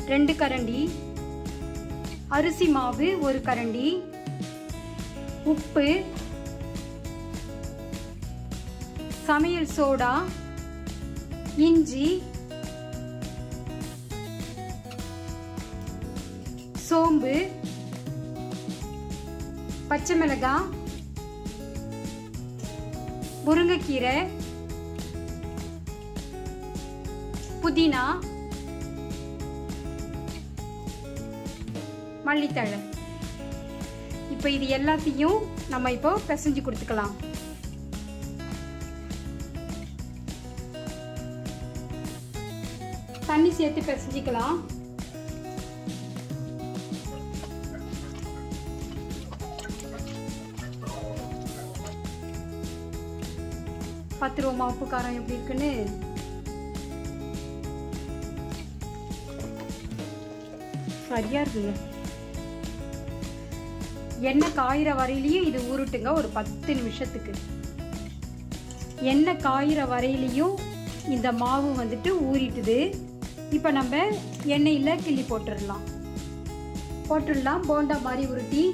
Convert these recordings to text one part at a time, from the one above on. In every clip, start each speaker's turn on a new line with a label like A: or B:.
A: ரெண்டு கரண்டி அரிசி மாவு ஒரு கரண்டி உப்பு சமையல் சோடா இஞ்சி சோம்பு பச்சை மிளகாய் முருங்கைக்கீரை புதினா மல்லித்தழை இப்போ இது எல்லாத்தையும் நம்ம இப்போ பிசைஞ்சு கொடுத்துக்கலாம் தண்ணி சேர்த்து பிசைஞ்சிக்கலாம் பத்து ரூபா உப்பு காரம் எப்படி இருக்குன்னு சரியா இருக்குங்க எண்ணெய் காயிற வரையிலையும் இது ஊருட்டுங்க ஒரு பத்து நிமிஷத்துக்கு எண்ணெய் காயிற வரையிலையும் இந்த மாவு வந்துட்டு ஊறிட்டுது இப்போ நம்ம எண்ணெயில் கிள்ளி போட்டுடலாம் போட்டுடலாம் போண்டா மாதிரி உருட்டி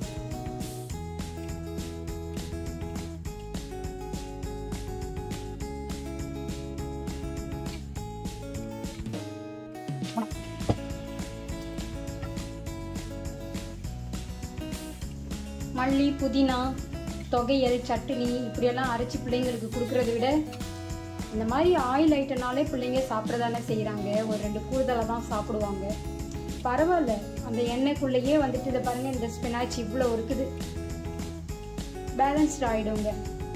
A: மல்லி புதினா தொகையல் சட்னி இப்படியெல்லாம் அரைச்சி பிள்ளைங்களுக்கு கொடுக்கறத விட இந்த மாதிரி ஆயில் ஐட்டம்னாலே பிள்ளைங்க சாப்பிட்றதானே செய்கிறாங்க ஒரு ரெண்டு கூடுதலாக தான் சாப்பிடுவாங்க பரவாயில்ல அந்த எண்ணெய்க்குள்ளேயே வந்துட்டு இதை பாருங்க இந்த ஸ்பினாச் இவ்வளோ இருக்குது பேலன்ஸ்ட் ஆகிடுங்க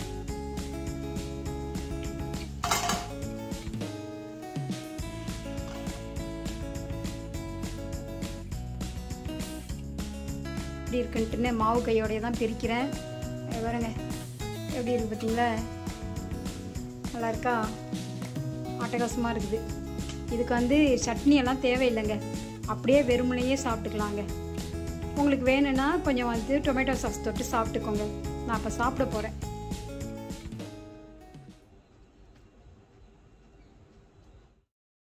A: இப்படி இருக்குன்ட்டுன்னு மாவு கையோடைய தான் பிரிக்கிறேன் இங்க பாருங்க எப்படி இருக்கு பார்த்தீங்களா நல்லா இருக்கா அட்டகாசமாக இருக்குது இதுக்கு வந்து சட்னி எல்லாம் தேவையில்லைங்க அப்படியே வெறுமனையே சாப்பிட்டுக்கலாங்க உங்களுக்கு வேணும்னா கொஞ்சம் வந்து டொமேட்டோ சாஸ் தொட்டு சாப்பிட்டுக்கோங்க நான் இப்போ சாப்பிட போகிறேன்